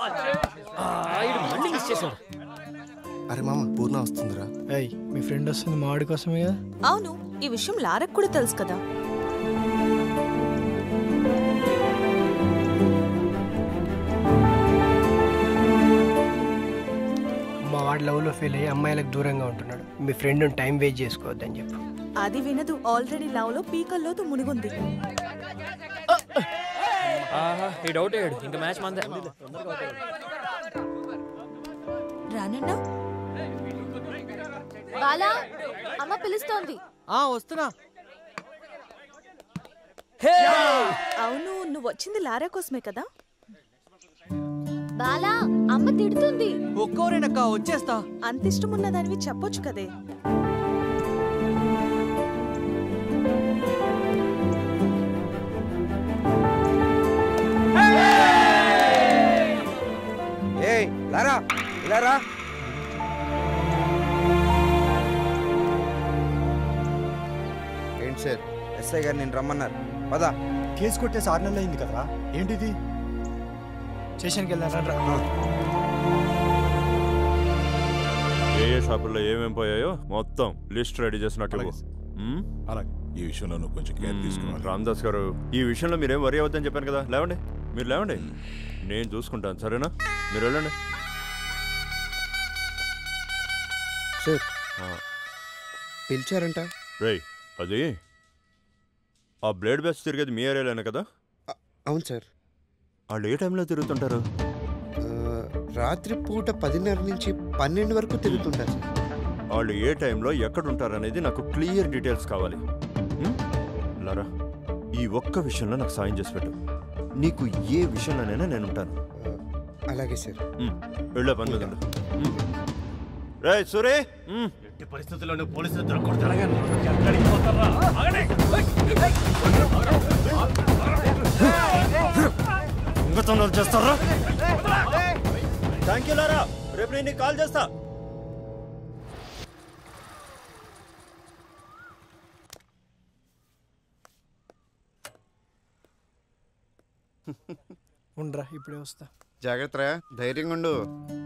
మళ్ళీ మిస్ చేశాడు అరే మామ పూర్ణ వస్తుందిరా ఏయ్ మీ ఫ్రెండ్ వస్తుంది మా వాడి కోసమే కదా అవును ఈ విషయం లారకు కూడా తెలుసు కదా మా వాడి లవ్లో ఫెయిల్ అయ్యి అమ్మాయిలకు దూరంగా ఉంటున్నాడు మీ ఫ్రెండ్ టైం వేస్ట్ చేసుకోవద్దని చెప్పు అది వినదు ఆల్రెడీ లవ్ లో పీకల్లోతు మునిగుంది ఆహా ఈ డౌట్ అయ్యాడు ఇంకా మ్యాచ్ మందే రానండా బాలా అమ్మ పిలుస్తోంది ఆ వస్తున్నా అవును నువ్వు వచ్చింది లారా కోసమే కదా బాలా అమ్మ తిడుతుంది ఒక్కోరేనక్క వచ్చేస్తా అంత ఇష్టం ఉన్నదానివి చెప్పొచ్చు కదే ఏయ్ లారా ఇలా రా ఏంటి సార్ ఎస్ఐ గారు నేను రమ్మన్నారు పదా కేసు కొట్టేసి ఆరు నెలలు అయింది కదరా ఏంటిది స్టేషన్కి వెళ్ళారా ఏ ఏ షాపుల్లో ఏమేం పోయాయో మొత్తం లిస్ట్ రెడీ చేసినట్టు ఇవ్వు. మ్మ్? అలాగే ఈ విషయంలో నువ్వు కొంచెం కేర్ తీసుకోవాలి రామదాస్ గారు ఈ విషయంలో మీరేం వరి అవద్దని చెప్పాను కదా లేవండి మీరు లేవండి నేను చూసుకుంటాను సరేనా మీరు వెళ్ళండి సార్ ఆ, పిలిచారంట రేయ్ అది ఆ బ్లేడ్ బ్యాచ్ తిరిగేది మీ ఏరియాలోనే కదా అ- అవును సార్ వాళ్ళు ఏ టైంలో తిరుగుతుంటారు ఆ, రాత్రి పూట పదిన్నర నుంచి పన్నెండు వరకు తిరుగుతుంటారు సార్ వాళ్ళు ఏ టైంలో ఎక్కడ ఉంటారు అనేది నాకు క్లియర్ డీటెయిల్స్ కావాలి మ్మ్? లారా ఈ ఒక్క విషయంలో నాకు సాయం చేసి పెట్టు నీకు ఏ విషయంలోనైనా నేను ఉంటాను ఆ, అలాగే సార్ మ్మ్. వెళ్ళే పని మీద ఉండు. మ్మ్. రేయ్ సూరే మ్మ్. పరిస్థితుల్లోనూ పోలీసులు దొంగతనాలు చేస్తారా థ్యాంక్ యూ లారా రేపు నేను నీకు కాల్ చేస్తా ఉండరా ఇప్పుడే వస్తా జాగ్రత్త ధైర్యంగా ఉండు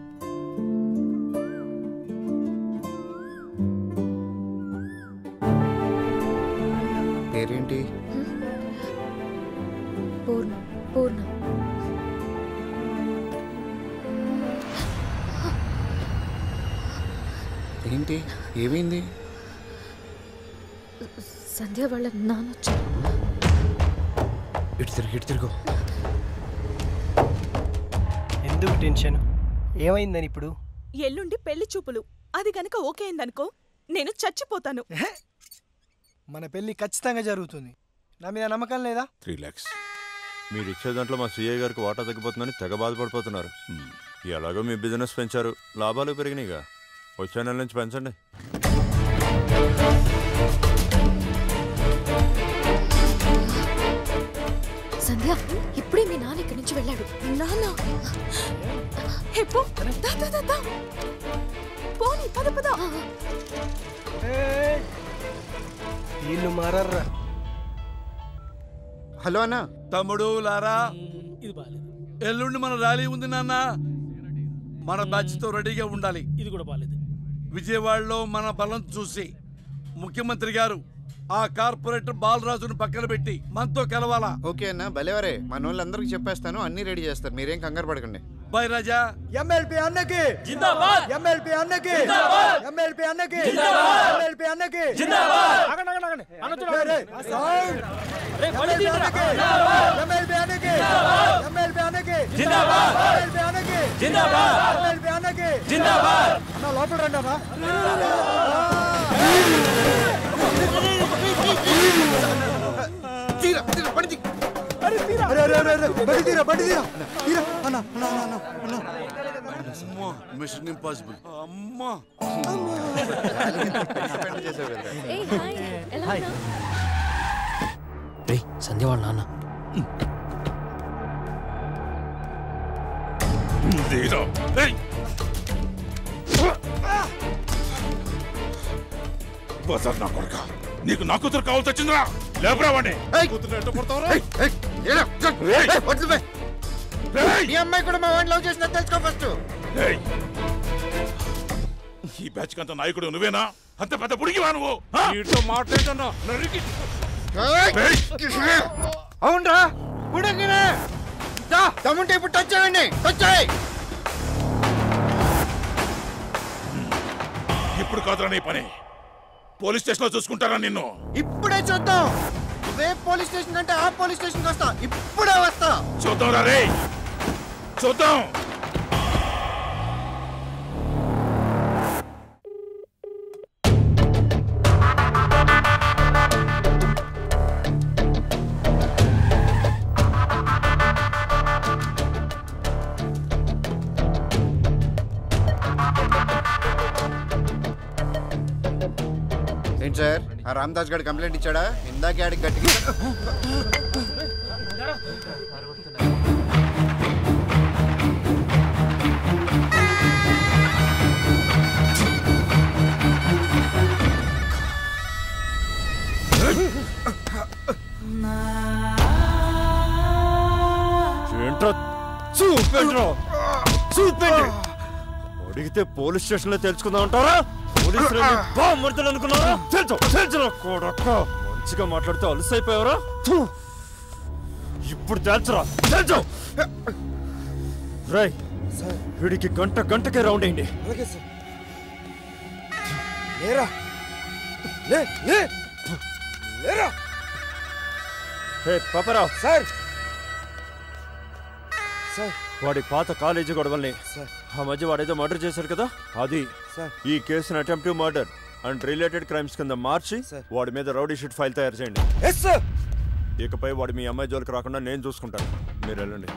పేరేంటి పూర్ణ పూర్ణ ఏంటి ఏమైంది సంధ్య వాళ్ళ నాన్న వచ్చారు ఇటు తిరిగి ఇటు తిరుగు ఎందుకు టెన్షన్ ఏమైందని ఇప్పుడు ఎల్లుండి పెళ్లి చూపులు అది కనుక ఓకే అయిందనుకో నేను చచ్చిపోతాను మన పెళ్లి ఖచ్చితంగా జరుగుతుంది నా మీద నమ్మకం లేదా త్రీ ల్యాక్స్ మీరు ఇచ్చే దాంట్లో మా సీఐ గారికి వాటా తగ్గిపోతుందని తెగ బాధపడిపోతున్నారు ఎలాగో మీ బిజినెస్ పెంచారు లాభాలు పెరిగినాయిగా వచ్చే నెల నుంచి పెంచండి సంధ్య ఇప్పుడే మీ నాన్న ఇక్కడి నుంచి వెళ్ళాడు నాన్న హే పో దా దా దా దా పోనీ పద పద వీళ్ళు మారర్రా హలో అన్న తమ్ముడు లారా ఇది బాగాలేదు ఎల్లుండి మన ర్యాలీ ఉంది నాన్న మన బ్యాచ్ తో రెడీగా ఉండాలి ఇది కూడా బాగాలేదు విజయవాడలో మన బలం చూసి ముఖ్యమంత్రి గారు ఆ కార్పొరేటర్ బాలరాజును పక్కన పెట్టి మనతో కలవాలా ఓకే అన్న భలేవరే మన వాళ్ళందరికీ చెప్పేస్తాను అన్ని రెడీ చేస్తారు మీరేం కంగారు పడకండి బై రాజా ఎమ్మెల్పీ అన్నకి ఎమ్మెల్పీ అన్నకి ఎమ్మెల్పీ అన్నకి ఎమ్మెల్పీ అన్నకి ఆగండి, ఆగండి, ఆగండి. రే, రే, సౌండ్. ఎమ్మెల్పీ అన్నకి ఎమ్మెల్పీ అన్నకి ఎమ్మెల్పీ అన్నకి ఎమ్మెల్పీ అన్నకి ఎమ్మెల్పీ అన్నకి అన్న లోపల రండి అన్న తీరా తీరా పడి తీ- అరే, అరే, అరే, అరే, బండి తీరా బండి తీరా తీరా అన్న అన్న అన్న అన్న అన్న అమ్మా మిషన్ ఇంపాసిబుల్ అమ్మా పెంట చేసావు కదా ఏ హాయ్ ఎలా ఉన్నా రే సంధ్య వాళ్ళ నాన్న బజార్ నా కొడక నీకు నా కూతురు కావాల్సి వచ్చిందిరా లేపరా వాడిని కూతురు ఎట్ట కొడతావురా ఏయ్, ఏయ్, ఏరా, జగ్, ఏయ్, వదిలిపే. మీ అమ్మాయి కూడా మా వాడిని లవ్ చేసినా తెలుసుకో ఫస్ట్ ఏయ్! ఈ బ్యాచ్ కంత నాయకుడు నువ్వేనా అంత పెద్ద పుడిగివా నువ్వు ఆ? మాట్లాడుతున్నా అవునరా ఉడకనే తమ్ముంటే ఇప్పుడు టచ్ చేయండి టచ్ చేయి ఇప్పుడు కాదురా నీ పని పోలీస్ స్టేషన్ లో చూసుకుంటారా నిన్ను ఇప్పుడే చూద్దాం ఇదే పోలీస్ స్టేషన్ అంటే ఆ పోలీస్ స్టేషన్కి వస్తా ఇప్పుడే వస్తా చూద్దాం రా రే చూద్దాం ఏంటి సార్ ఆ రామదాస్ గారు కంప్లైంట్ ఇచ్చాడా ఇందాకే ఆడికి గట్టిగా ఏంట్రా చూపెంట్రా చూపెండి అడిగితే పోలీస్ స్టేషన్ లో తెలుసుకుందాం అంటారా పోలీసులు బామ్మర్తులు అనుకున్నారా తెలుసు తెలుసు కొడక్క మంచిగా మాట్లాడితే అలసైపోయావరా థు. ఇప్పుడు తెలుసురా తెలుసు రై వీడికి గంట గంటకే రౌండ్ అయింది అలాగే సార్ లేరా లే లే లేరా హే పాపరావు సార్ సార్ వాడి పాత కాలేజీ గొడవల్ని సార్ ఆ మధ్య వాడేదో మర్డర్ చేశారు కదా అది సార్ ఈ కేసును attempt murder and related crimes కింద మార్చి సార్. వాడి మీద రౌడీ షీట్ ఫైల్ తయారు చేయండి ఎస్ సార్ ఇకపై వాడు మీ అమ్మాయి జోలికి రాకుండా నేను చూసుకుంటాను మీరు వెళ్ళండి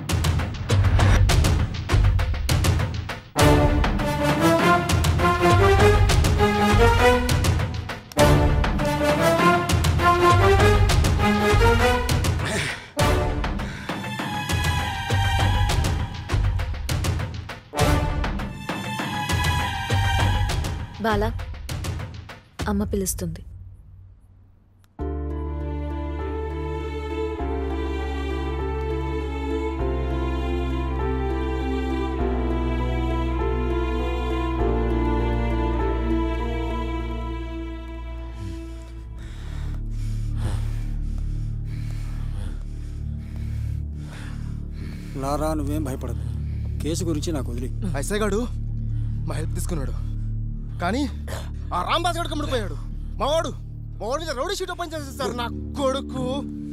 బాలా అమ్మ పిలుస్తుంది లారా నువ్వేం భయపడదు కేసు గురించి నాకు వదిలి ఐసే గాడు మా హెల్ప్ తీసుకున్నాడు కానీ ఆ రాంబాస్ గడు కమ్ముడిపోయాడు మావాడు మావాడి మీద రౌడీ షీట్ ఓపెన్ చేసేస్తారు నా కొడుకు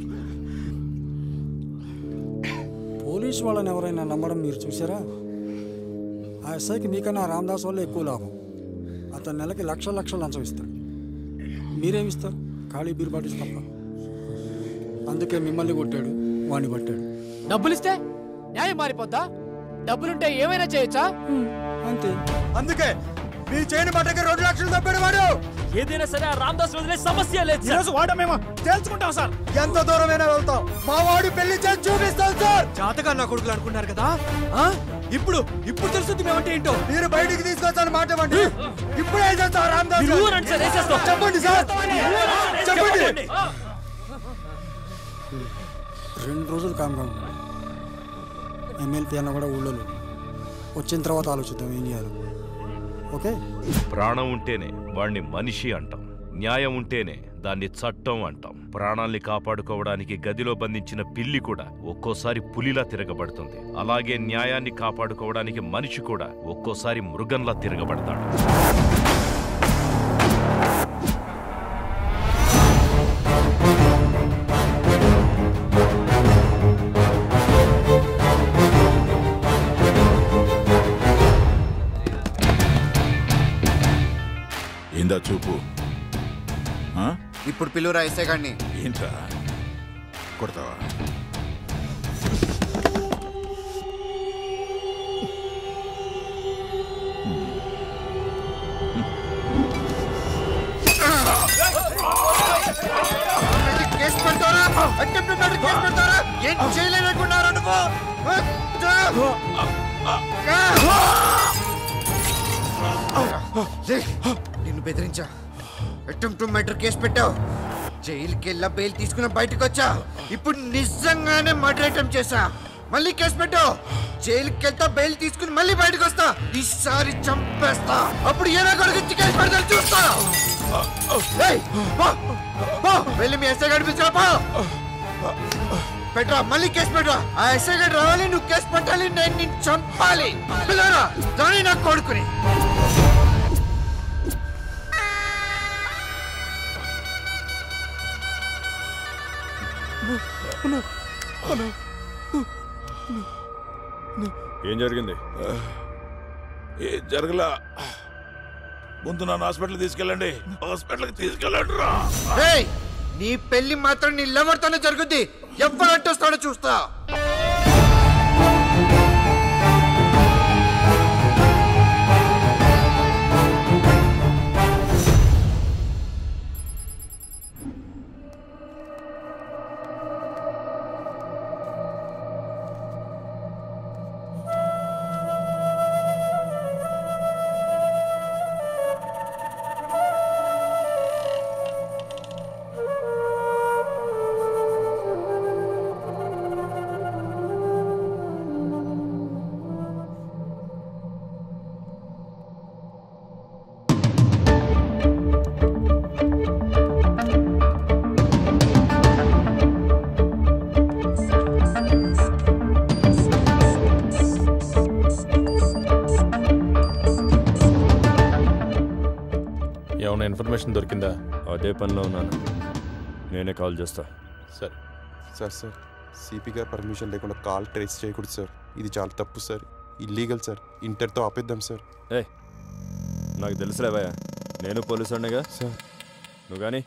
పోలీస్ వాళ్ళని ఎవరైనా నమ్మడం మీరు చూసారా ఆ ఎస్ఐకి మీకన్నా ఆ రామదాస్ వల్ల ఎక్కువ లాభం అతను నెలకి లక్ష లక్షలు లంచం ఇస్తాడు మీరేమిస్తారు ఖాళీ బీర్ బాటిల్స్ తప్ప అందుకే మిమ్మల్ని కొట్టాడు వాణ్ణి పట్టాడు డబ్బులిస్తే న్యాయం మారిపోద్దా డబ్బులుంటే ఏమైనా చేయొచ్చా అంతే అందుకే మీ చేయని బట్టకి రెండు లక్షలు తప్పాడు వాడు ఏదైనా సరే ఆ రామదాస్ వదిలే సమస్య లేదు సార్. ఈరోజు వాడమేమో తేల్చుకుంటాం సార్ ఎంత దూరమైనా వెళ్తాం మా వాడు పెళ్లి చేసి చూపిస్తాం సార్ జాతగా నా కొడుకులు అనుకున్నారు కదా ఆ? ఇప్పుడు ఇప్పుడు తెలుస్తుంది మేమంటే ఏంటో మీరు బయటికి తీసుకొస్తాను మాట ఇవ్వండి ఇప్పుడు ఏం చేస్తాం రామదాస్ మీరు గారు? ఊరండి సార్, వేసేస్తాం. చెప్పండి సార్ చెప్పండి రెండు రోజులు కామ్గా ఉన్నాడు ఎమ్మెల్పీ అన్న కూడా ఊళ్ళో లేడు. వచ్చిన తర్వాత ఆలోచిద్దాం ఏం చేయాలి ఓకే ప్రాణం ఉంటేనే వాణ్ణి మనిషి అంటాం న్యాయం ఉంటేనే దాన్ని చట్టం అంటాం ప్రాణాల్ని కాపాడుకోవడానికి గదిలో బంధించిన పిల్లి కూడా ఒక్కోసారి పులిలా తిరగబడుతుంది అలాగే న్యాయాన్ని కాపాడుకోవడానికి మనిషి కూడా ఒక్కోసారి మృగంలా తిరగబడతాడు ఏందా చూపు ఆ? ఇప్పుడు పిలువురా ఎస్ఐ గాడిని ఏంట్రా కొడతావా కేసు పెడతారా అటెంప్ట్ మర్డర్ కేసు పెడతారా ఏం చేయలేనుకున్నారా నువ్వు లే, నిన్ను బెదిరించా అటెంప్ట్ మర్డర్ కేసు పెట్టావు జైలుకి వెళ్ళా బెయిల్ తీసుకుని బయటకు వచ్చా ఇప్పుడు నిజంగానే మర్డర్ అటెంప్ట్ చేశా మళ్ళీ కేసు పెట్టు జైలుకి వెళ్తా బెయిల్ తీసుకుని మళ్ళీ బయటకు వస్తా ఈసారి చంపేస్తా అప్పుడు ఏదో కొడుకు కేసు పెడతా చూస్తా ఏయ్, పో, పో, వెళ్ళి మీ ఎస్ఐ గారి పిలిచిరా, పో పెట్టరా మళ్ళీ కేసు పెట్టరా ఆ ఎస్ఐ గారు రావాలి నువ్వు కేసు పెట్టాలి నేను నిన్ను చంపాలి పిల్లరా దాని నా కొడుకుని ఏం జరిగింది ఏ జరగలా ముందు నన్ను హాస్పిటల్ తీసుకెళ్ళండి హాస్పిటల్కి తీసుకెళ్ళండి రా ఏయ్, నీ పెళ్లి మాత్రం నీ లవర్తోనే జరుగుద్ది ఎవరు అడ్డొస్తాడో చూస్తా ఏమైనా ఇన్ఫర్మేషన్ దొరికిందా అదే పనిలో ఉన్నాను నేనే కాల్ చేస్తా సరే sir sir C P garu permission లేకుండా కాల్ ట్రేస్ చేయకూడదు సార్ ఇది చాలా తప్పు సార్ ఇల్లీగల్ సార్ ఇంటర్తో ఆపేద్దాం సార్ ఏ నాకు తెలుసులేవయ్యా నేను పోలీసు ఉండగా సార్ నువ్వు కానీ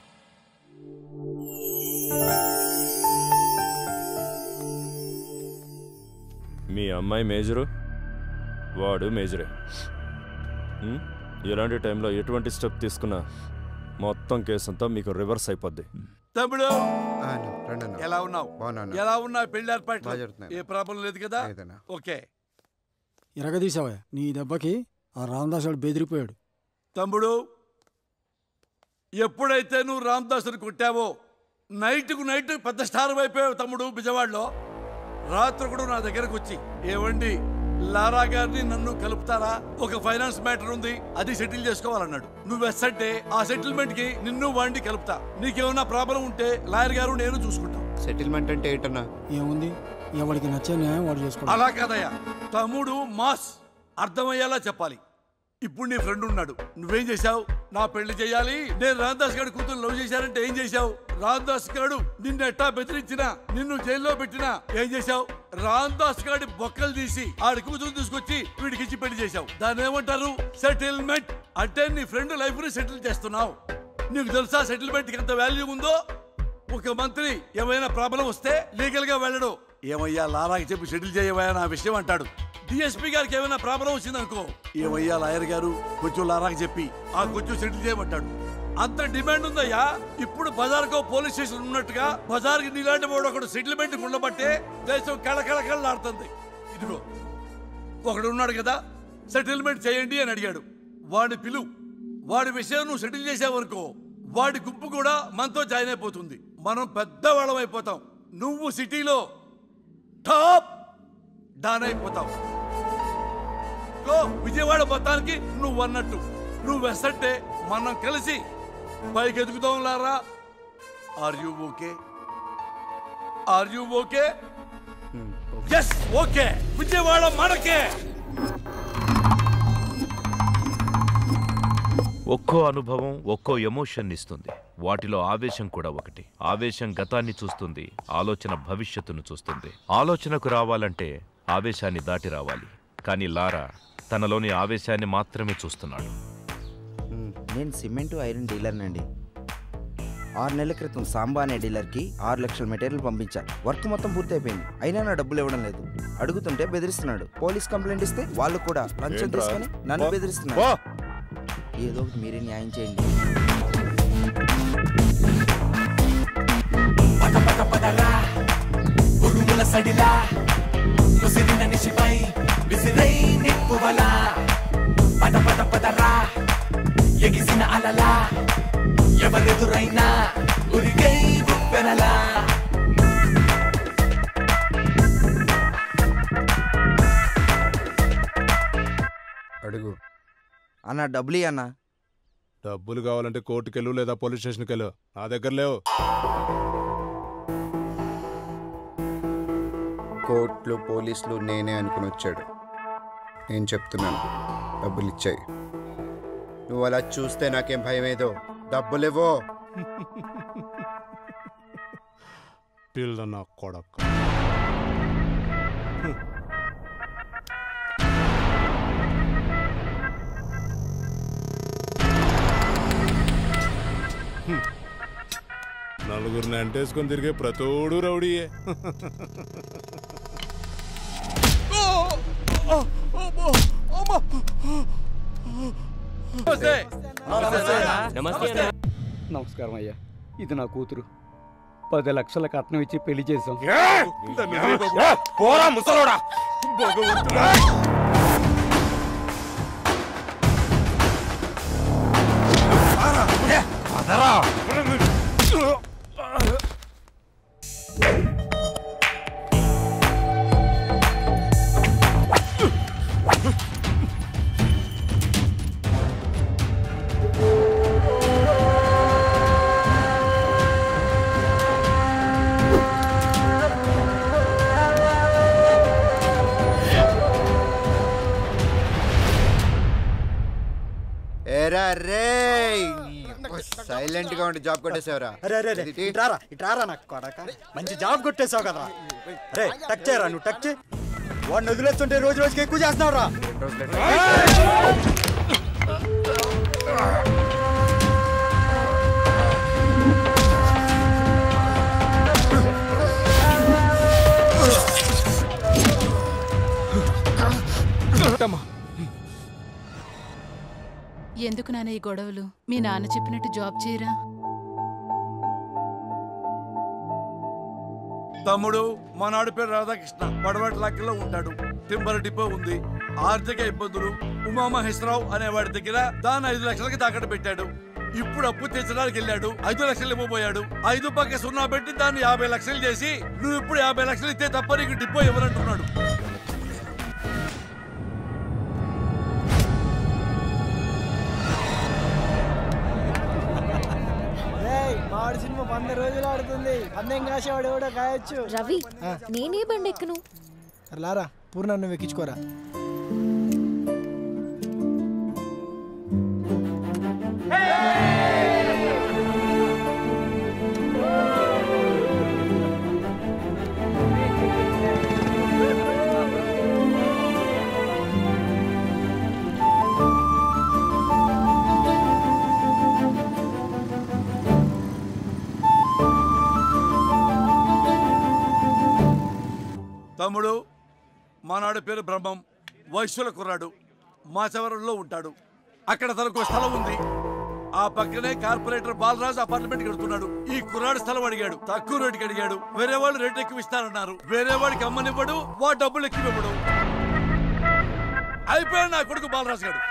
మీ అమ్మాయి మేజరు వాడు మేజరే ఉం? ఇలాంటి టైంలో ఎటువంటి స్టెప్ తీసుకున్నా మొత్తం కేసు అంతా మీకు రివర్స్ అయిపోద్ది తమ్ముడు ఆ, అన్న, రండి అన్న. ఎలా ఉన్నావు బాగున్నాను. ఎలా ఉన్నావు పెళ్లి ఏర్పాట్లు బాగా జరుగుతున్నాయి. ఏ ప్రాబ్లం లేదు కదా లేదన్నా. ఓకే ఎరగదీసావా నీ దెబ్బకి ఆ రామదాస్ గారు బెదిరిపోయాడు తమ్ముడు ఎప్పుడైతే నువ్వు రామదాసుని కొట్టావో నైట్కు నైట్ పెద్ద స్టార్ అయిపోయావు తమ్ముడు బిజవాడలో రాత్రి కూడా నా దగ్గరకు వచ్చి ఏవండి లారా గారిని నన్ను కలుపుతారా ఒక ఫైనాన్స్ మ్యాటర్ ఉంది అది సెటిల్ చేసుకోవాలన్నాడు నువ్వు ఎస్ అంటే ఆ సెటిల్మెంట్ కి నిన్ను వాడిని కలుపుతా నీకేమైనా ప్రాబ్లం ఉంటే లాయర్ గారు నేను చూసుకుంటాం సెటిల్మెంట్ అంటే ఏంటన్నా ఏముంది ఎవరికి నచ్చే న్యాయం వాడు చేసుకోవాలి అలా కాదయ్యా తమ్ముడు మాస్ అర్థమయ్యేలా చెప్పాలి ఇప్పుడు నీ ఫ్రెండ్ ఉన్నాడు నువ్వేం చేశావు నా పెళ్లి చేయాలి నేను రామదాస్ గారి కూతురు లవ్ చేశానంటే ఏం చేశావు రామదాస్ గారు నిన్ను ఎట్టా బెదిరించినా నిన్ను జైల్లో పెట్టినా ఏం చేశావు రామదాస్ గారి బొక్కలు తీసి ఆడి కూతురు తీసుకొచ్చి వీడికి ఇచ్చి పెళ్లి చేశావు దాన్ని ఏమంటారు సెటిల్మెంట్ అంటే నీ ఫ్రెండ్ లైఫ్ ని సెటిల్ చేస్తున్నావు నీకు తెలుసా సెటిల్మెంట్ కి ఎంత వాల్యూ ఉందో ఒక మంత్రి ఏమైనా ప్రాబ్లం వస్తే లీగల్ గా వెళ్ళడు ఏమయ్యా లారాకి చెప్పి సెటిల్ చేయవయ్యా నా విషయం అంటాడు డిఎస్పీ గారికి ఏమైనా ప్రాబ్లం వచ్చిందనుకో ఏమయ్యా లాయర్ గారు కొంచెం లారాకి చెప్పి ఆ కొంచెం సెటిల్ చేయమంటాడు అంత డిమాండ్ ఉందయ్యా ఇప్పుడు బజార్కో పోలీస్ స్టేషన్ ఉన్నట్టుగా బజార్కి నీలాంటి వాడు ఒకడు సెటిల్మెంట్ ఉండబట్టే దేశం కళకళకళలాడుతుంది ఇదిగో ఒకడు ఉన్నాడు కదా సెటిల్మెంట్ చేయండి అని అడిగాడు వాడిని పిలు వాడి విషయం నువ్వు సెటిల్ చేసావనుకో వాడి గుంపు కూడా మనతో జాయిన్ అయిపోతుంది మనం పెద్దవాళ్ళం అయిపోతాం నువ్వు సిటీలో టాప్ డాన్ అయిపోతావు గో విజయవాడ మొత్తానికి నువ్వు అన్నట్టు నువ్వు వెసంటే మనం కలిసి పైకి ఎదుగుదాం Lara are you okay are you okay yes okay Vijayawada మనకే ఒక్కో అనుభవం ఒక్కో ఎమోషన్ ఇస్తుంది వాటిలో ఆవేశం కూడా ఒకటి ఆవేశం గతాన్ని చూస్తుంది ఆలోచన భవిష్యత్తును చూస్తుంది ఆలోచనకు రావాలంటే ఆవేశాన్ని దాటి రావాలి కానీ లారా తనలోని ఆవేశాన్ని మాత్రమే చూస్తున్నాడు మ్మ్. నేను సిమెంట్ ఐరన్ డీలర్నండి ఆరు నెలల క్రితం సాంబా అనే డీలర్కి ఆరు లక్షల మెటీరియల్ పంపించా వర్క్ మొత్తం పూర్తయిపోయింది అయినా నా డబ్బులు ఇవ్వడం లేదు అడుగుతుంటే బెదిరిస్తున్నాడు పోలీస్ కంప్లైంట్ ఇస్తే వాళ్ళు కూడా లంచం ఏంట్రా? తీసుకొని నన్ను పో. బెదిరిస్తున్నారు పో. ఏదో ఒకటి మీరే న్యాయం చేయండి ఉరుముల సడిలా ముసిరిన నిశిపై విసిరై నిప్పువలా పద పద పదరా ఎగిసిన అలలా ఎవరెదురైనా ఉరిగై ఉప్పెనలా అడుగు అన్న డబ్బులు ఇయ్యి అన్న డబ్బులు కావాలంటే కోర్టుకెళ్ళు లేదా పోలీస్ స్టేషన్కి వెళ్ళు నా దగ్గర లేవు కోర్టులు పోలీసులు నేనే అనుకుని వచ్చాడు నేను చెప్తున్నాను డబ్బులు ఇచ్చాయి నువ్వు అలా చూస్తే నాకేం భయం ఏదో డబ్బులేవో పిల్ల నా కొడక నలుగురిని అంటేసుకొని తిరిగే ప్రతోడు రౌడీయే నమస్కారం అయ్యా ఇది నా కూతురు పది లక్షల కట్నం ఇచ్చి పెళ్లి చేశాం పోరా ముసలోడా ఏరా రే సైలెంట్ గా ఉండి జాబ్ కొట్టేసావరా అరే అరే అరే ఇట్రారా ఇట్రారా నాకు కొడక మంచి జాబ్ కొట్టేసావు కదా రే టచ్ చేయరా నువ్వు టచ్ చేయి వాడిని వదిలేస్తుంటే రోజు రోజుకి ఎక్కువ చేస్తున్నావు రా ఎందుకు నాన్న ఈ గొడవలు మీ నాన్న చెప్పినట్టు జాబ్ చేయరా తమ్ముడు మా నాడు పేరు రాధాకృష్ణ పడవటి లక్కలో ఉంటాడు టింబర్ డిపో ఉంది ఆర్థిక ఇబ్బందులు ఉమామహేశ్వరరావు అనేవాడి దగ్గర దాన్ని ఐదు లక్షలకి తాకట్టు పెట్టాడు ఇప్పుడు అప్పు తెచ్చడానికి వెళ్ళాడు ఐదు లక్షలు ఇవ్వబోయాడు ఐదు పక్క సున్నా పెట్టి దాన్ని యాభై లక్షలు చేసి నువ్వు ఇప్పుడు యాభై లక్షలు ఇస్తే తప్ప నీకు డిపో ఇవ్వనంటున్నాడు మాడు సినిమా వంద రోజులు ఆడుతుంది పందెం కాసేవాడు ఎవడో కాయొచ్చు రవి నేనే బండి ఎక్కను లారా పూర్ణ నువ్వు ఎక్కించుకోరా తమ్ముడు మా నాడు పేరు బ్రహ్మం వైశ్యుల కుర్రాడు మాచవరంలో ఉంటాడు అక్కడ తనకు స్థలం ఉంది ఆ పక్కనే కార్పొరేటర్ బాలరాజు అపార్ట్మెంట్ కడుతున్నాడు ఈ కుర్రాడు స్థలం అడిగాడు తక్కువ రేటుకి అడిగాడు వేరే వాళ్ళు రేట్ ఎక్కువ ఇస్తారన్నారు వేరే వాడికి అమ్మనివ్వడు వా డబ్బులు ఎక్కువ ఇవ్వడు అయిపోయాడు నా కొడుకు బాలరాజు గారు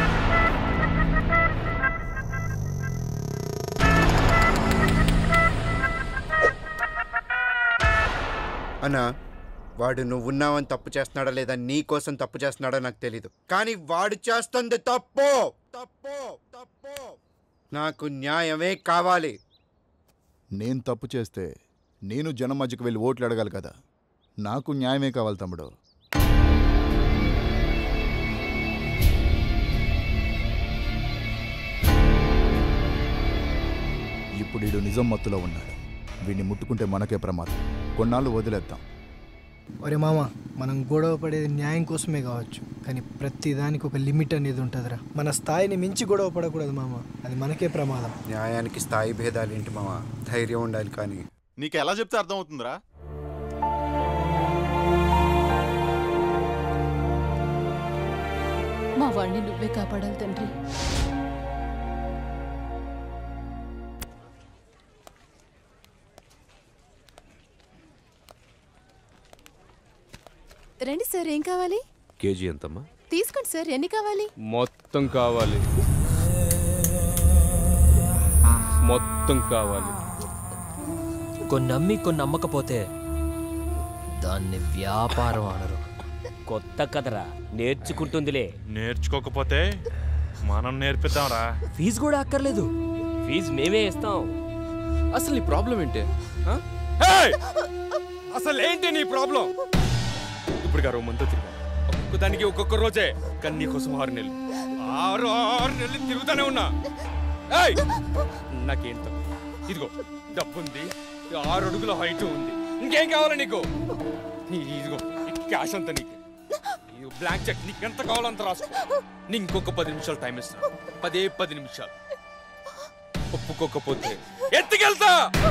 అన్నా వాడు నువ్వున్నావని తప్పు చేస్తున్నాడా లేదా నీ కోసం తప్పు చేస్తున్నాడో నాకు తెలీదు కానీ వాడు చేస్తుంది తప్పు తప్పు తప్పు నాకు న్యాయమే కావాలి నేను తప్పు చేస్తే నేను జనం మధ్యకు వెళ్ళి ఓట్లు అడగాలి కదా నాకు న్యాయమే కావాలి తమ్ముడు ఇప్పుడు ఈడు నిజం మత్తులో ఉన్నాడు వీడిని ముట్టుకుంటే మనకే ప్రమాదం కొన్నాళ్ళు వదిలేద్దాం ఒరే మామ మనం గొడవ పడేది న్యాయం కోసమే కావచ్చు కానీ ప్రతి దానికి ఒక లిమిట్ అనేది ఉంటుందిరా మన స్థాయిని మించి గొడవ పడకూడదు మామ అది మనకే ప్రమాదం న్యాయానికి స్థాయి భేదాలు ఏంటి మామ ధైర్యం ఉండాలి కానీ నీకు ఎలా చెప్తే అర్థమవుతుందిరా మా వాడిని నువ్వే కాపాడాలి తండ్రి రండి సార్ ఏం కావాలి కేజీ ఎంతమ్మా తీసుకోండి సార్ ఎన్ని కావాలి మొత్తం కావాలి మొత్తం కావాలి కొన్ని నమ్మి కొన్ని నమ్మకపోతే దాన్ని వ్యాపారం అనరు కొత్త కథరా నేర్చుకుంటుందిలే నేర్చుకోకపోతే మనం నేర్పిద్దాంరా ఫీజు కూడా అక్కర్లేదు ఫీజు మేమే ఇస్తాం అసలు నీ ప్రాబ్లం ఏంటి ఆ? అసలు ఏంటి నీ ప్రాబ్లం ఇప్పుడు గారు మంతో తిరిగా ఒక్కొక్క దానికి ఒక్కొక్క రోజే కానీ నీకోసం ఆరు నెలలు ఆరు ఆరు నెలలు తిరుగుతానే ఉన్నా ఏయ్! నాకేంత ఇదిగో డబ్బుంది ఆరు అడుగుల హైట్ ఉంది ఇంకేం కావాలి నీకు ఈ- ఇదిగో ఈ క్యాష్ అంతా నీకు ఈ బ్లాంక్ చెక్ నీకు ఎంత కావాలో అంత రాసుకో నీ ఇంకొక పది నిమిషాలు టైం ఇస్తాను పదే పది నిమిషాలు ఒప్పుకోకపోతే ఎత్తుకెళ్తా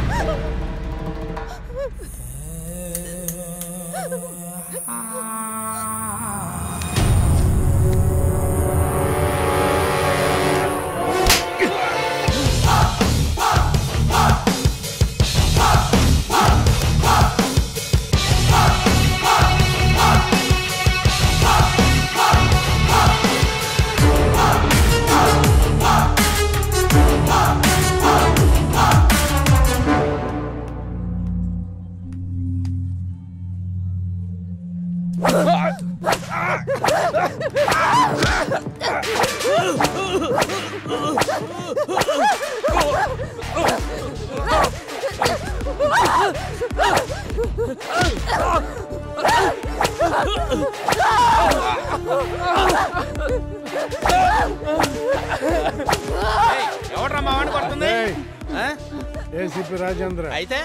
ఎవడ్రా మా వాడిని కొడుతుంది ఏసీపీ రాజేంద్ర అయితే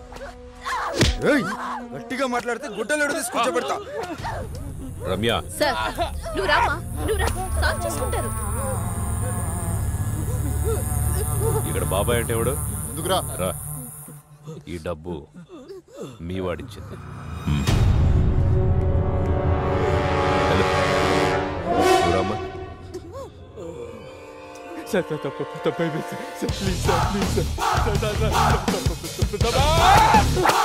గట్టిగా మాట్లాడితే గుడ్డలు తీసుకొచ్చా పెడతా రమ్య సార్ నువ్వు రామా నువ్వు రా సాల్వ్ చేసుకుంటారు ఇక్కడ బాబాయ్ అంటే ఎవడు ఎందుకురా రా ఈ డబ్బు మీ వాడిచ్చింది వెళ్ళు. నువ్వు రామ్మా. సార్ సార్ తప్పు తప్పు అయిపోయింది sir. Sir please sir please sir sir sir sir sir తప్పు తప్పు తప్పు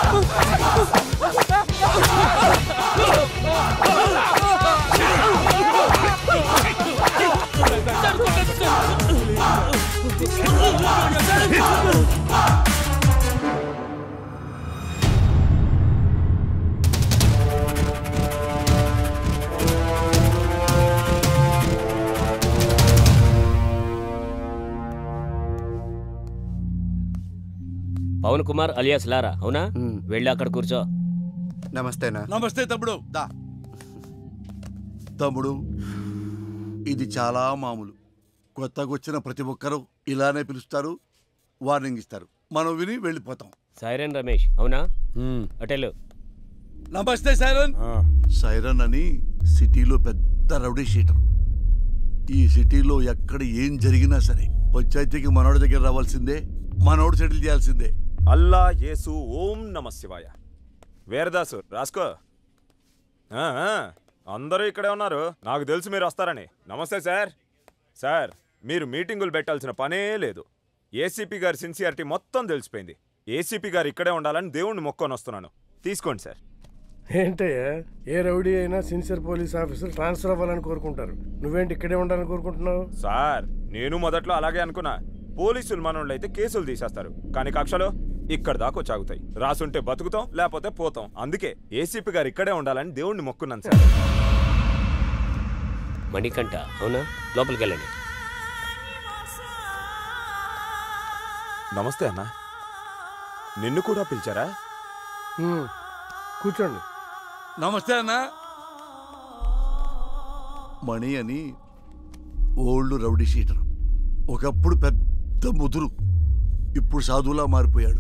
పవన్ కుమార్ అలియాస్ లారా అవునా వెళ్ళి అక్కడ కూర్చో నమస్తేనా నమస్తే తమ్ముడు దా తమ్ముడు ఇది చాలా మామూలు కొత్తగా వచ్చిన ప్రతి ఒక్కరూ ఇలానే పిలుస్తారు వార్నింగ్ ఇస్తారు మనం విని వెళ్ళిపోతాం సైరన్ రమేష్ అవునా అటెలు నమస్తే సైరన్ సైరన్ అని సిటీలో పెద్ద రౌడీ షీటర్ ఈ సిటీలో ఎక్కడ ఏం జరిగినా సరే పంచాయతీకి మనోడి దగ్గర రావాల్సిందే మనోడు సెటిల్ చేయాల్సిందే అల్లా యేసు ఓం నమ శివాయ వీరదాసు రాసుకో ఆ, ఆ, అందరూ ఇక్కడే ఉన్నారు నాకు తెలుసు మీరు వస్తారని నమస్తే సార్ సార్ మీరు మీటింగులు పెట్టాల్సిన పనే లేదు ఏసీపీ గారి సిన్సియారిటీ మొత్తం తెలిసిపోయింది ఏసీపీ గారు ఇక్కడే ఉండాలని దేవుణ్ణి మొక్కొని వస్తున్నాను తీసుకోండి సార్ ఏంటయ్యా ఏ రౌడీ అయినా సిన్సియర్ పోలీస్ ఆఫీసర్ ట్రాన్స్ఫర్ అవ్వాలని కోరుకుంటారు నువ్వేంటి ఇక్కడే ఉండాలని కోరుకుంటున్నావు సార్ నేను మొదట్లో అలాగే అనుకున్నా పోలీసులు మనోళ్ళు అయితే కేసులు తీసేస్తారు కానీ కక్షలో ఇక్కడ దాకా వచ్చాగుతాయి రాసుంటే బతుకుతాం లేకపోతే పోతాం అందుకే ఏసీపీ గారు ఇక్కడే ఉండాలని దేవుణ్ణి మొక్కున్నాను సార్ మణికంఠ అవునా లోపలికి వెళ్ళండి నమస్తే అన్న నిన్ను కూడా పిలిచారా హ్మ్. కూర్చోండి నమస్తే అన్న మణి అని ఓల్డ్ రౌడీ షీటర్ ఒకప్పుడు పెద్ద ముదురు ఇప్పుడు సాధువులా మారిపోయాడు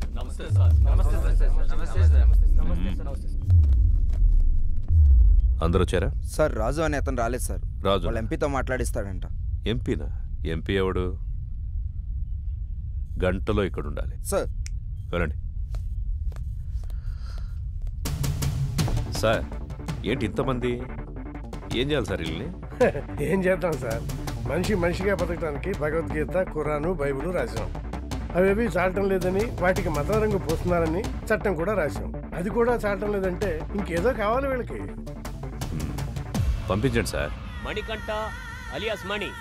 అందరూ వచ్చారా సార్ రాజు అని అతను రాలేదు సార్ రాజు వాళ్ళ ఎంపీతో మాట్లాడిస్తాడంట ఎంపీనా ఎంపీ ఎవడు గంటలో ఇక్కడ ఉండాలి సార్ వెళ్ళండి సార్ ఏంటి ఇంతమంది ఏం చేయాలి సార్ వీళ్ళని ఏం చేద్దాం సార్ మనిషి మనిషిగా బతకడానికి భగవద్గీత ఖురాను బైబిల్ రాశాం అవేవి చాలటం లేదని వాటికి మత రంగు పోస్తున్నారని చట్టం కూడా రాశాం అది కూడా చాలటం లేదంటే ఇంకేదో కావాలి వీళ్ళకి పంపించండి సార్ మణికంఠ అలియాస్ మణి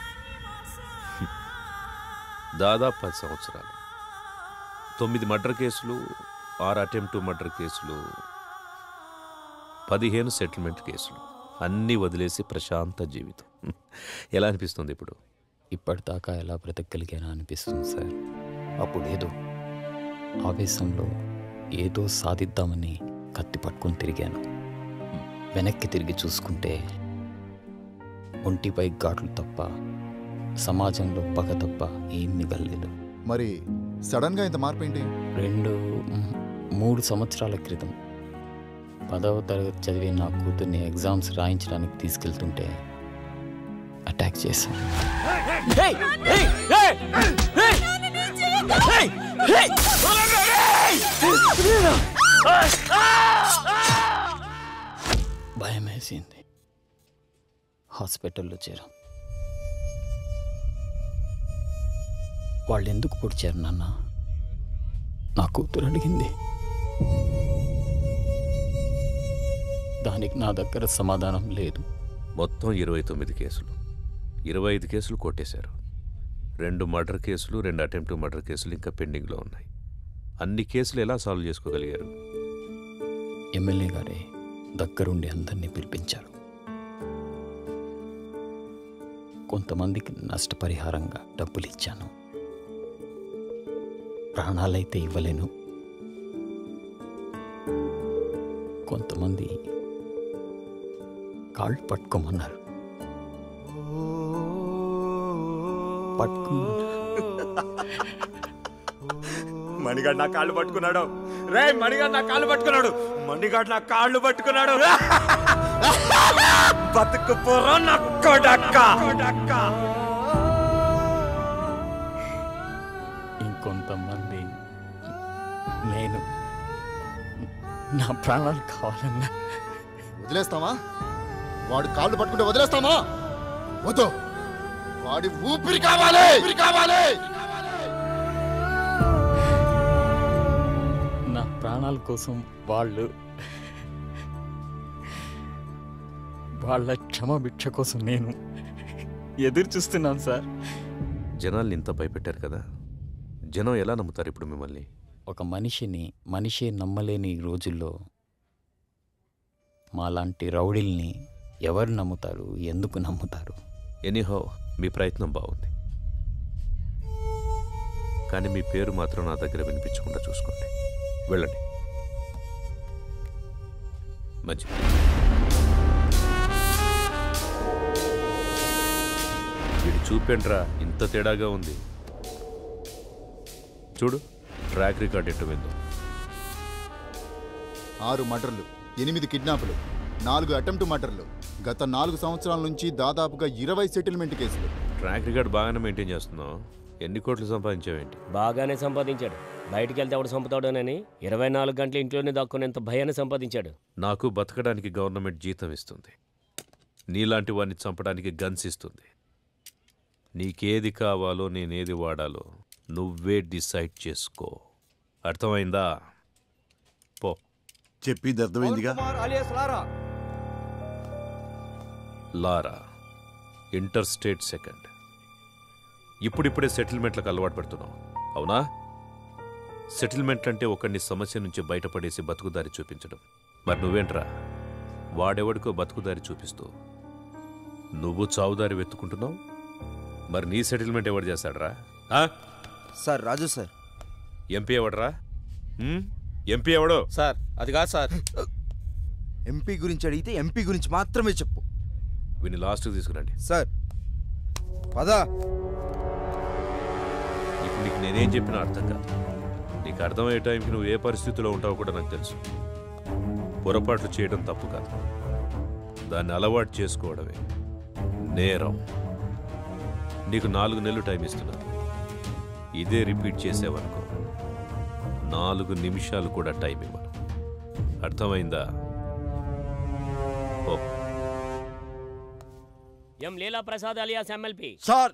దాదాపు పది సంవత్సరాలు తొమ్మిది మర్డర్ కేసులు ఆరు అటెంప్ట్ మర్డర్ కేసులు పదిహేను సెటిల్మెంట్ కేసులు అన్నీ వదిలేసి ప్రశాంత జీవితం ఎలా అనిపిస్తుంది ఇప్పుడు ఇప్పటిదాకా ఎలా బ్రతకగలిగానా అనిపిస్తుంది సార్ అప్పుడేదో ఆవేశంలో ఏదో సాధిద్దామని కత్తి పట్టుకొని తిరిగాను వెనక్కి తిరిగి చూసుకుంటే ఒంటిపై ఘాట్లు తప్ప సమాజంలో పగ తప్ప ఏం మిగలలేదు మరి సడన్గా ఇంత మార్పు ఏంటి రెండు మ్, మూడు సంవత్సరాల క్రితం పదవ తరగతి చదివే నా కూతుర్ని ఎగ్జామ్స్ రాయించడానికి తీసుకెళ్తుంటే అటాక్ చేశాను భయం వేసింది హాస్పిటల్లో చేరాం వాళ్ళు ఎందుకు పొడిచారు నాన్న నా కూతురు అడిగింది దానికి నా దగ్గర సమాధానం లేదు మొత్తం ఇరవై తొమ్మిది కేసులు ఇరవై ఐదు కేసులు కొట్టేశారు రెండు మర్డర్ కేసులు రెండు అటెంప్ట్ మర్డర్ కేసులు ఇంకా పెండింగ్లో ఉన్నాయి అన్ని కేసులు ఎలా సాల్వ్ చేసుకోగలిగారు ఎమ్మెల్యే గారే దగ్గరుండి అందరినీ పిలిపించారు కొంతమందికి నష్టపరిహారంగా డబ్బులు ఇచ్చాను ప్రాణాలైతే ఇవ్వలేను కొంతమంది కాళ్ళు పట్టుకోమన్నారు పట్టుకున్నా మణిగాడు నా కాళ్ళు పట్టుకున్నాడు రే మణిగాడు నా కాళ్ళు పట్టుకున్నాడు మణిగాడు నా కాళ్ళు పట్టుకున్నాడు బతుకు పోరా నా కొడక్క ఇంకొంతమంది నేను నా ప్రాణాలు కావాలన్నా వదిలేస్తామా వాడు కాళ్ళు పట్టుకుంటే వదిలేస్తామా వద్దు వాడి ఊపిరి కావాలి ఊపిరి కావాలి నా ప్రాణాల కోసం వాళ్ళు వాళ్ళ క్షమభిక్ష కోసం నేను ఎదురు చూస్తున్నాను సార్ జనాల్ని ఇంత భయపెట్టారు కదా జనం ఎలా నమ్ముతారు ఇప్పుడు మిమ్మల్ని ఒక మనిషిని మనిషే నమ్మలేని ఈ రోజుల్లో మాలాంటి రౌడీల్ని ఎవరు నమ్ముతారు ఎందుకు నమ్ముతారు ఎనీహో మీ ప్రయత్నం బాగుంది కానీ మీ పేరు మాత్రం నా దగ్గర వినిపించకుండా చూసుకోండి వెళ్ళండి మంచిది వీడు చూపేంట్రా ఇంత తేడాగా ఉంది చూడు ట్రాక్ రికార్డ్ ఎట్టు విందో ఆరు మర్డర్లు ఎనిమిది కిడ్నాపులు నాలుగు అటెంప్ట్ మర్డర్లు గత నాలుగు సంవత్సరాల నుంచి దాదాపుగా ఇరవై సెటిల్మెంట్ కేసులు ట్రాక్ రికార్డ్ బాగానే మెయింటైన్ చేస్తున్నావు ఎన్ని కోట్లు సంపాదించావేంటి బాగానే సంపాదించాడు బయటికి వెళ్తే ఎవడు చంపుతాడోనని ఇరవై నాలుగు గంటలు ఇంట్లోనే దాక్కునేంత భయాన్ని సంపాదించాడు నాకు బతకడానికి గవర్నమెంట్ జీతం ఇస్తుంది నీలాంటి వాడిని చంపడానికి గన్స్ ఇస్తుంది నీకేది కావాలో నేనేది వాడాలో నువ్వే డిసైడ్ చేసుకో అర్థమైందా పో చెప్పింది అర్థమైందిగా alias Lara. Lara inter state second ఇప్పుడిప్పుడే సెటిల్మెంట్లకు అలవాటు పడుతున్నావు అవునా సెటిల్మెంట్ అంటే ఒకడిని సమస్య నుంచి బయటపడేసి బతుకుదారి చూపించడం మరి నువ్వేంట్రా వాడెవడికో బతుకుదారి చూపిస్తూ నువ్వు చావుదారి వెతుకుంటున్నావు మరి నీ సెటిల్మెంట్ ఎవడు చేస్తాడరా సార్ రాజు సార్ ఎంపీ ఎవడరా హ్మ్? ఎంపీ ఎవడో సార్ అది కాదు సార్ ఎంపీ గురించి అడిగితే ఎంపీ గురించి మాత్రమే చెప్పు వీని లాస్ట్కి తీసుకురండి సార్ పదా ఇప్పుడు నీకు నేనేం చెప్పినా అర్థం కాదు నీకు అర్థమయ్యే టైంకి నువ్వు ఏ పరిస్థితిలో ఉంటావో కూడా నాకు తెలుసు పొరపాట్లు చేయడం తప్పు కాదు దాన్ని అలవాటు చేసుకోవడమే నేరం నీకు నాలుగు నెలలు టైం ఇస్తున్నాను ఇదే రిపీట్ చేసేవనుకో నాలుగు నిమిషాలు కూడా టైం ఇవ్వను అర్థమైందా O M Leela Prasad alias M L P sir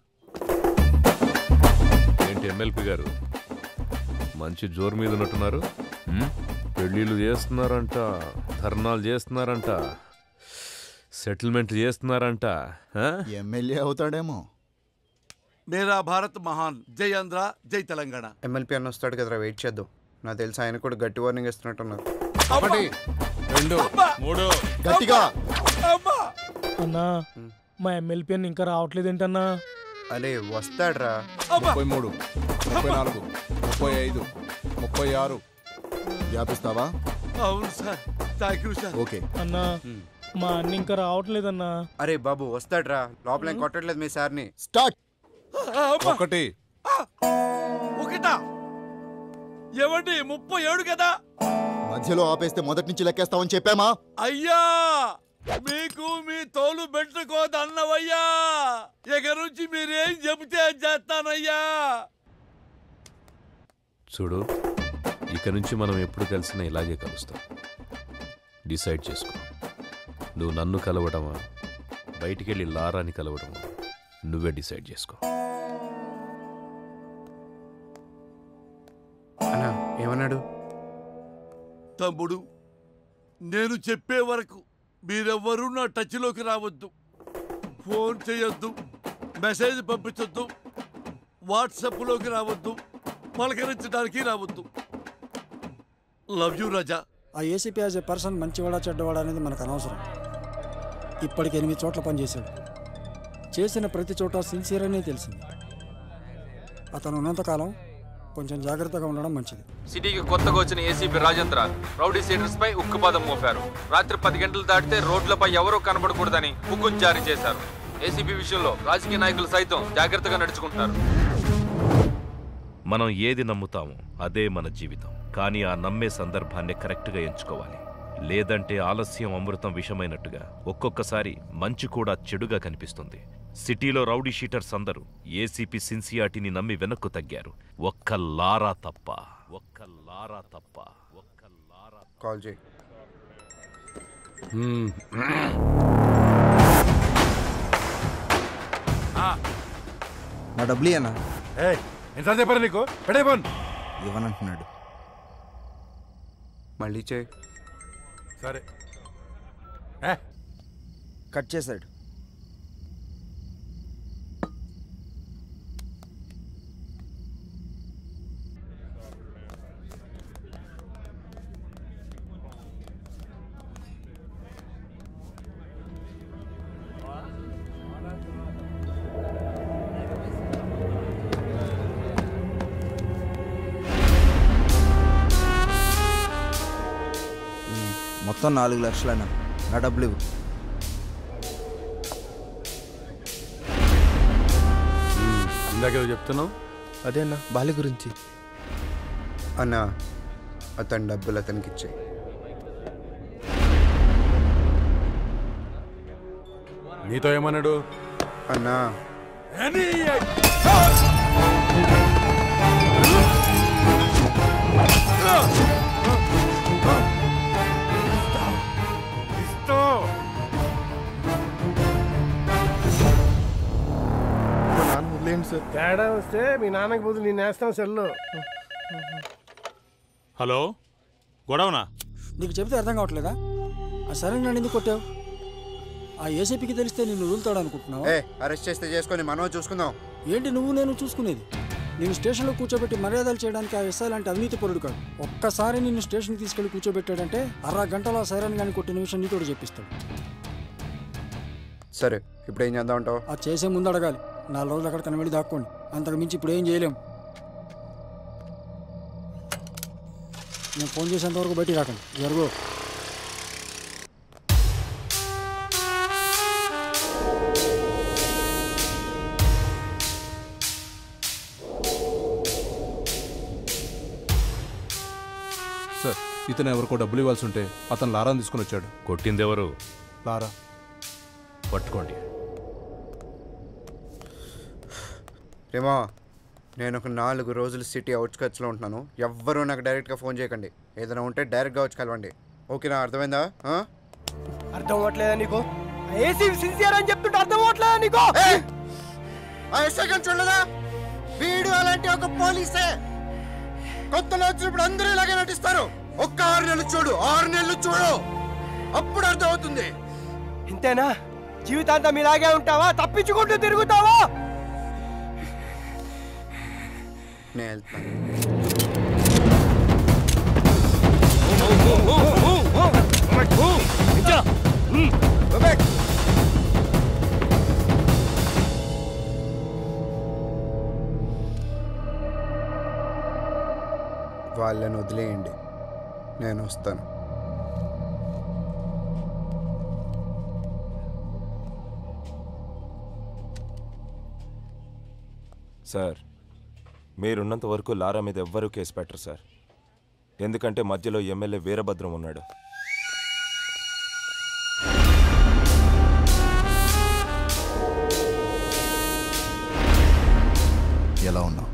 ఏంటి ఎమ్మెల్పీ గారు మంచి జోరు మీద ఉన్నట్టున్నారు హ్మ్? పెళ్ళిళ్ళు చేస్తున్నారంట ధర్నాలు చేస్తున్నారంట సెటిల్మెంట్ చేస్తున్నారంట ఆ? ఎమ్మెల్యే అవుతాడేమో మేరా భారత్ మహాన్ జై ఆంధ్ర జై తెలంగాణ ఎమ్మెల్పీ అన్న వస్తాడు కదరా వెయిట్ చేద్దాం నాకు తెలిసి ఆయన కూడా గట్టి వార్నింగ్ ఇస్తున్నట్టున్నారు ఒకటి రెండు మూడు గట్టిగా అన్నా మా ఎమ్మెల్పీ అని ఇంకా రావట్లేదు ఏంటన్నా అరే వస్తాడ్రా ముప్పై మూడు ముప్పై నాలుగు ముప్పై ఐదు ముప్పై ఆరు వ్యాపిస్తావా అవును sir thank you sir okay అన్నా మా అన్న ఇంకా రావట్లేదన్నా అరే బాబు వస్తాడ్రా లోపల ఏం కొట్టట్లేదు మీ సార్ని స్టార్ట్ ఒకటి ఒకటా ఏమండి ముప్పై ఏడు కదా మధ్యలో ఆపేస్తే మొదటి నుంచి లెక్కేస్తామని చెప్పామా అయ్యా మీకు మీ తోలు పెట్టుకోదు అన్నవయ్యా ఇక నుంచి మీరేం చెబితే అది చేస్తానయ్యా చూడు ఇక నుంచి మనం ఎప్పుడు కలిసినా ఇలాగే కలుస్తాం డిసైడ్ చేసుకో నువ్వు నన్ను కలవడమా బయటికెళ్ళి లారాని కలవడమా నువ్వే డిసైడ్ చేసుకో అన్నా ఏమన్నాడు తమ్ముడు నేను చెప్పే వరకు మీరెవ్వరూ నా టచ్లోకి రావద్దు ఫోన్ చేయొద్దు మెసేజ్ పంపించొద్దు వాట్సాప్లోకి రావద్దు పలకరించడానికి రావద్దు లవ్ యూ రాజా ఆ ఏసీపీ యాజ్ ఏ పర్సన్ మంచివాడా చెడ్డవాడా అనేది మనకు అనవసరం ఇప్పటికి ఎనిమిది చోట్ల పనిచేశాడు చేసిన ప్రతి చోట సిన్సియర్ అనే తెలిసింది అతను ఉన్నంతకాలం కొంచెం జాగ్రత్తగా ఉండడం మంచిది సిటీకి కొత్తగా వచ్చిన ఏసీపీ రాజేంద్ర రౌడీ సీడర్స్ పై ఉక్కుపాదం మోపారు రాత్రి పది గంటలు దాటితే రోడ్లపై ఎవరూ కనబడకూడదని హుకుం జారీ చేశారు ఏసీపీ విషయంలో రాజకీయ నాయకులు సైతం జాగ్రత్తగా నడుచుకుంటున్నారు మనం ఏది నమ్ముతామో అదే మన జీవితం కానీ ఆ నమ్మే సందర్భాన్ని కరెక్ట్గా ఎంచుకోవాలి లేదంటే ఆలస్యం అమృతం విషమైనట్టుగా ఒక్కొక్కసారి మంచి కూడా చెడుగా కనిపిస్తుంది సిటీలో రౌడీ షీటర్స్ అందరూ ఏసీపీ సిన్సియాటిని నమ్మి వెనక్కు తగ్గారు ఒక్క లారా తప్ప ఒక్క లారా తప్ప ఒక్క లారా కాల్ చేయి నా డబ్బులు ఇయ్యనా ఎంత చెప్పారు నీకు పెడైపోను ఇవ్వనంటున్నాడు మళ్ళీ చేయి సరే కట్ చేశాడు మొత్తం నాలుగు లక్షలైనా నా డబ్బులు ఇవ్వు ఇందాకేదో చెప్తున్నావు అదేనా బాలి గురించి అన్నా అతని డబ్బులు అతనికి ఇచ్చాయి నీతో ఏమన్నాడు అన్నా వదిలేండి సార్ తేడా వస్తే మీ నాన్నకి బదులు నేను వేస్తాం సెల్లో హలో గొడవనా నీకు చెబితే అర్థం కావట్లేదా ఆ సరే నన్ను ఎందుకు కొట్టావు ఆ ఏసీపీకి తెలిస్తే నిన్ను వదులుతాడు అనుకుంటున్నావా ఏ అరెస్ట్ చేస్తే చేసుకొని మనం చూసుకుందాం ఏంటి నువ్వు నేను చూసుకునేది నేను స్టేషన్లో కూర్చోబెట్టి మర్యాదలు చేయడానికి ఆ ఎస్ఐ లాంటి అవినీతి పరుడు కాదు ఒక్కసారి నిన్ను స్టేషన్కి తీసుకెళ్లి కూర్చోబెట్టాడంటే అర గంటలో ఆ సైరన్ గాని కొట్టిన విషయం నీతోడు చెప్పిస్తాడు సరే ఇప్పుడు ఏం చేద్దాం అంటావు అది చేసే ముందు అడగాలి నాలుగు రోజులు అక్కడ కనబడి దాక్కోండి అంతకు మించి ఇప్పుడు ఏం చేయలేం నేను ఫోన్ చేసేంత వరకు బయటికి రాకండి జరుగు సార్ ఇతను ఎవరికో డబ్బులు ఇవ్వాల్సి ఉంటే అతను లారాని తీసుకుని వచ్చాడు కొట్టిందెవరు లారా పట్టుకోండి రేమా నేను ఒక నాలుగు రోజులు సిటీ అవుట్స్కట్స్లో ఉంటున్నాను ఎవ్వరూ నాకు డైరెక్ట్గా ఫోన్ చేయకండి ఏదైనా ఉంటే డైరెక్ట్గా వచ్చి కలవండి ఓకేనా అర్థమైందా ఆ? అర్థం అవ్వట్లేదా నీకు ఏసీ సిన్సియర్ అని చెప్తుంటే అర్థం అవ్వట్లేదా నీకు ఆ ఎస్ఐ గారిని చూడలేదా వీడు అలాంటి ఒక పోలీసే కొత్తలో వచ్చినప్పుడు అందరూ ఇలాగే నటిస్తారు ఒక్క ఆరు నెలలు చూడు ఆరు నెలలు చూడు అప్పుడు అర్థం అవుతుంది ఇంతేనా జీవితాంతం ఇలాగే ఉంటావా తప్పించుకుంటూ తిరుగుతావా నేను వెళ్తాను Go back. వాళ్ళని వదిలేయండి నేను వస్తాను సార్ మీరున్నంత వరకు లారా మీద ఎవ్వరూ కేసు పెట్టరు సార్ ఎందుకంటే మధ్యలో ఎమ్మెల్యే వీరభద్రం ఉన్నాడు ఎలా ఉన్నావు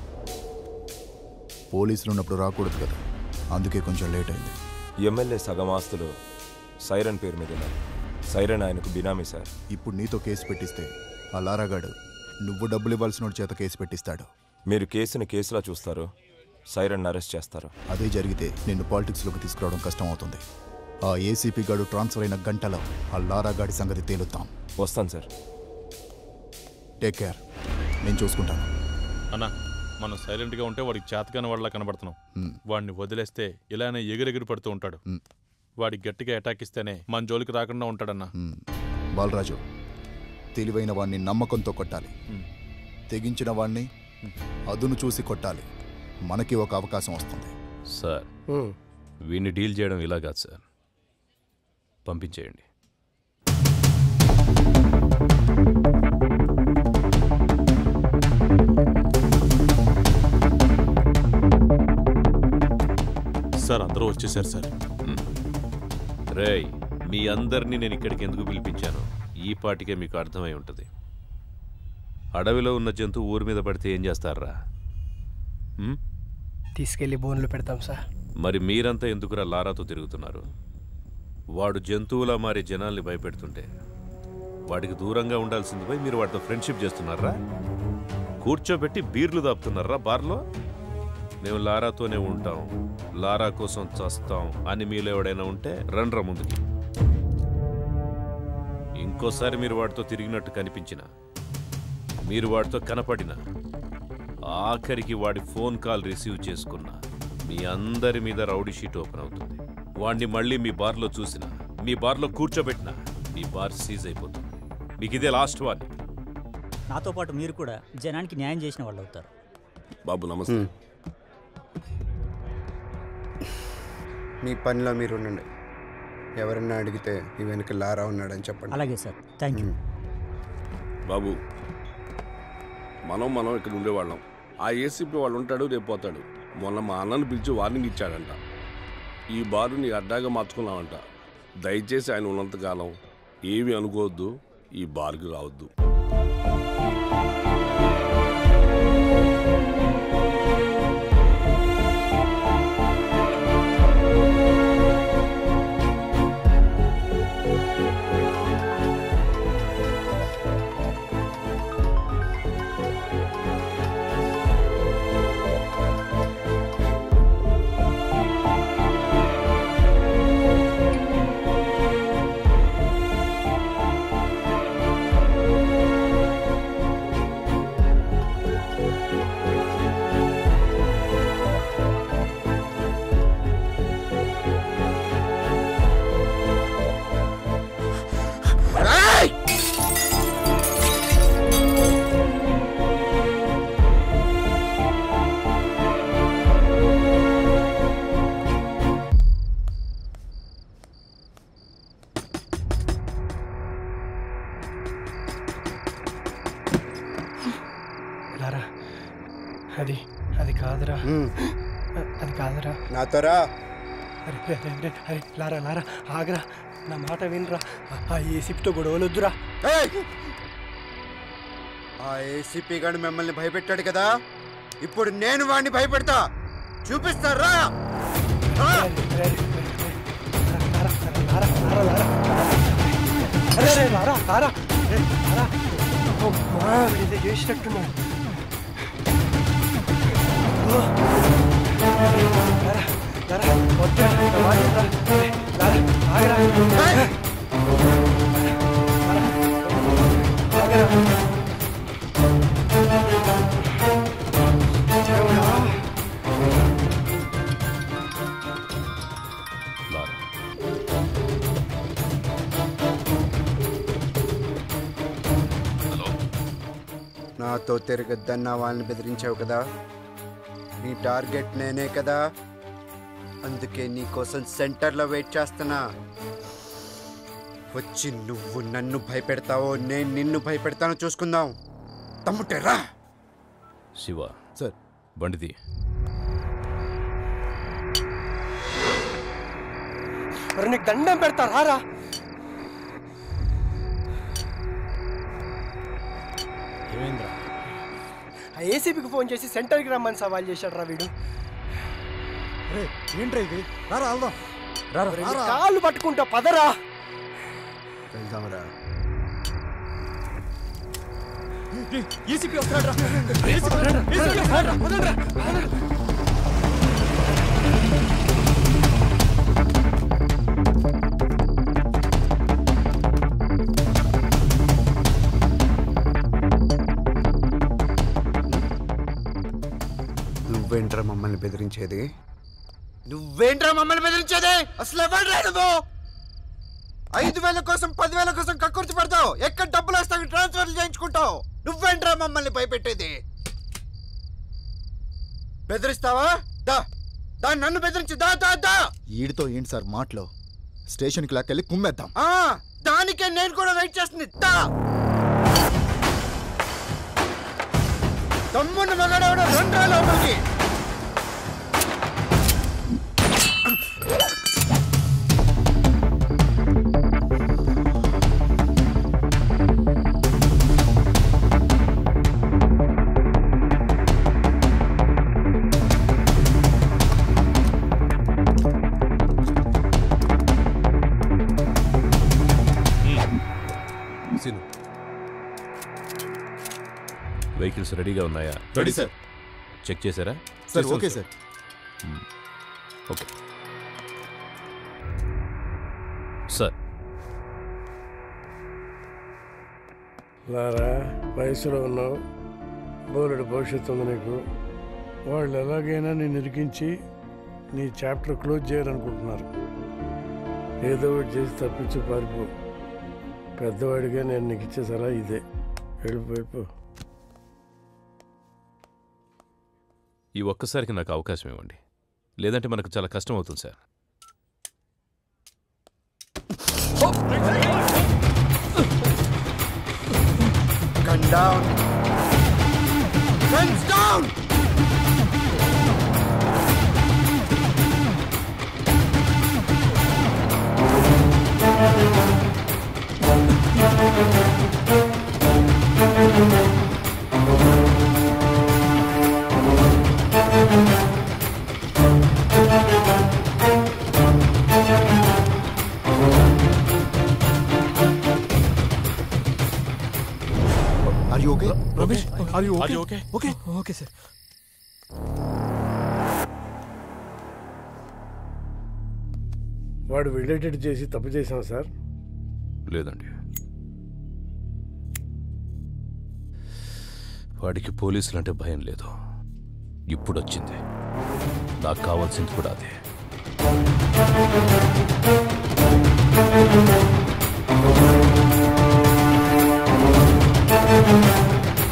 పోలీసులు ఉన్నప్పుడు రాకూడదు కదా అందుకే కొంచెం లేట్ అయింది ఎమ్మెల్యే సగం ఆస్తులు సైరన్ పేరు మీద ఉన్నాయి సైరన్ ఆయనకు బినామీ సార్ ఇప్పుడు నీతో కేసు పెట్టిస్తే ఆ లారాగాడు నువ్వు డబ్బులు ఇవ్వాల్సిన వాడి చేత కేసు పెట్టిస్తాడు మీరు కేసుని కేసులా చూస్తారు సైరన్ అరెస్ట్ చేస్తారు అదే జరిగితే నిన్ను పాలిటిక్స్లోకి తీసుకురావడం కష్టం అవుతుంది ఆ ఏసీపీ గాడు ట్రాన్స్ఫర్ అయిన గంటలో ఆ లారాగాడి సంగతి తేలుతాం వస్తాను సార్ టేక్ కేర్ నేను చూసుకుంటాను అన్నా మనం సైలెంట్గా ఉంటే వాడికి చేతకాని వాళ్ళ కనబడుతున్నాం మ్. వాడిని వదిలేస్తే ఇలానే ఎగిరెగిరి పడుతూ ఉంటాడు వాడికి గట్టిగా అటాక్ ఇస్తేనే మన జోలికి రాకుండా ఉంటాడన్నా బాలరాజు తెలివైన వాణ్ణి నమ్మకంతో కొట్టాలి మ్. తెగించిన వాణ్ణి అదును చూసి కొట్టాలి మనకి ఒక అవకాశం వస్తుంది సార్ వీడిని డీల్ చేయడం ఇలా కాదు సార్ పంపించేయండి సార్ అందరూ వచ్చేసారు సార్ రేయ్ మీ అందరినీ నేను ఇక్కడికి ఎందుకు పిలిపించాను ఈ పాటికే మీకు అర్థమై ఉంటుంది అడవిలో ఉన్న జంతువు ఊరి మీద పడితే ఏం చేస్తారా ఉమ్? తీసుకెళ్లి బోన్లు పెడతాం సార్ మరి మీరంతా ఎందుకురా లారాతో తిరుగుతున్నారు వాడు జంతువులా మారి జనాల్ని భయపెడుతుంటే వాడికి దూరంగా ఉండాల్సింది పోయి మీరు వాడితో ఫ్రెండ్షిప్ చేస్తున్నారా కూర్చోబెట్టి బీర్లు దాపుతున్నారా బార్లో మేము లారాతోనే ఉంటాం లారా కోసం చస్తాం అని మీలో ఎవడైనా ఉంటే రండ్రా ముందుకి ఇంకోసారి మీరు వాడితో తిరిగినట్టు కనిపించిన మీరు వాడితో కనపడిన ఆఖరికి వాడి ఫోన్ కాల్ రిసీవ్ చేసుకున్న మీ అందరి మీద రౌడీ షీట్ ఓపెన్ అవుతుంది వాడిని మళ్ళీ మీ బార్లో చూసిన మీ బార్లో కూర్చోబెట్టిన మీ బార్ సీజ్ అయిపోతుంది మీకు ఇదే లాస్ట్ వార్నింగ్ నాతో పాటు మీరు కూడా జనానికి న్యాయం చేసిన వాళ్ళు అవుతారు బాబు నమస్తే మీ పనిలో మీరు ఉండండి ఎవరన్నా అడిగితే ఈ వెనక లారా ఉన్నాడని చెప్పండి అలాగే సార్ థ్యాంక్ యూ బాబు మనం మనం ఇక్కడ ఉండేవాళ్ళం ఆ ఏసీపీ వాళ్ళు ఉంటాడు రేపు పోతాడు మొన్న మా అన్నను పిలిచి వార్నింగ్ ఇచ్చాడంట ఈ బారు నీ అడ్డాగా మార్చుకున్నావంట దయచేసి ఆయన ఉన్నంతకాలం ఏమి అనుకోవద్దు ఈ బార్కి రావద్దు లారా అది అది కాదురా అ- అది కాదురా నాతో రా అరే అరే, అరే, అరే, అరే లారా లారా ఆగరా నా మాట వినరా ఆ- ఆ ఏసీపీతో గొడవలు వద్దురా ఏయ్! ఆ ఏసీపీ గారు మిమ్మల్ని భయపెట్టాడు కదా ఇప్పుడు నేను వాడిని భయపెడతా చూపిస్తారా అరే అరే లారా లారా అరే, లారా అమ్మా, వీడేదో చేసినట్టున్నాడు ఓ. లారా లారా వద్దురా, నా మాట వినరా. అరే, లారా ఆగరా లారా, ఆగరా లారా నాతో తిరగద్దన్న వాళ్ళని బెదిరించావు కదా నీ టార్గెట్ నేనే కదా అందుకే నీ కోసం సెంటర్లో వెయిట్ చేస్తున్నా వచ్చి నువ్వు నన్ను భయపెడతావో నేను నిన్ను భయపెడతానో చూసుకుందాం తమ్ముటే రా శివ సార్ బండిది మరి నీకు దండం పెడతా రారా ఏమైందిరా ఆ ఏసీబీకి ఫోన్ చేసి సెంటర్కి రమ్మని సవాల్ చేశాడు రా వీడు ఏంట్రా ఇది రారా వెళ్దాం ఒరేయ్, నీ కాళ్ళు పట్టుకుంటా పదరా వెళ్దాంరా ఏసీపీ వస్తాడు రా ఏసీపీ వస్తాడు రా వదలరా నువ్వేంట్రా మమ్మల్ని బెదిరించేది నువ్వేంట్రా మమ్మల్ని బెదిరించేది అసలు ఎవడ్రా నువ్వు ఐదు వేల కోసం పదివేల కోసం కక్కుర్చి పడతావు ఎక్కడ డబ్బులు వస్తావు ట్రాన్స్ఫర్ చేయించుకుంటావు నువ్వేంట్రా మమ్మల్ని భయపెట్టేది బెదిరిస్తావా దా దా నన్ను బెదిరించి దా దా దా ఈడితో ఏంటి సార్ మాటలో స్టేషన్కి లాక్కెళ్ళి కుమ్మేద్దాం ఆ, దానికే నేను కూడా వెయిట్ చేస్తుంది దా తమ్మున్న మగాడెవడో రండ్రా లోపలికి సీను వెహికల్స్ రెడీగా ఉన్నాయా రెడీ సార్ చెక్ చేశారా సార్ చేశాను ఓకే సార్ మ్మ్. ఓకే సార్ లారా వయసులో ఉన్నావు బోలెడు భవిష్యత్తు ఉంది నీకు వాళ్ళు ఎలాగైనా నేను ఇరికించి నీ చాప్టర్ క్లోజ్ చేయాలనుకుంటున్నారు ఏదో ఒకటి చేసి తప్పించి పారిపో పెద్దవాడిగా నేను నీకు ఇచ్చే సలహా ఇదే వెళ్ళిపోయిపో ఈ ఒక్కసారికి నాకు అవకాశం ఇవ్వండి లేదంటే మనకు చాలా కష్టం అవుతుంది sir Gun down. Guns down. Are you okay Ramesh are you Are you okay? Okay okay sir వాడు వెళ్ళేటట్టు చేసి తప్పు చేశాం సార్ లేదండి వాడికి పోలీసులు అంటే భయం లేదు ఇప్పుడు వచ్చింది నాకు కావాల్సింది కూడా అదే Thank you.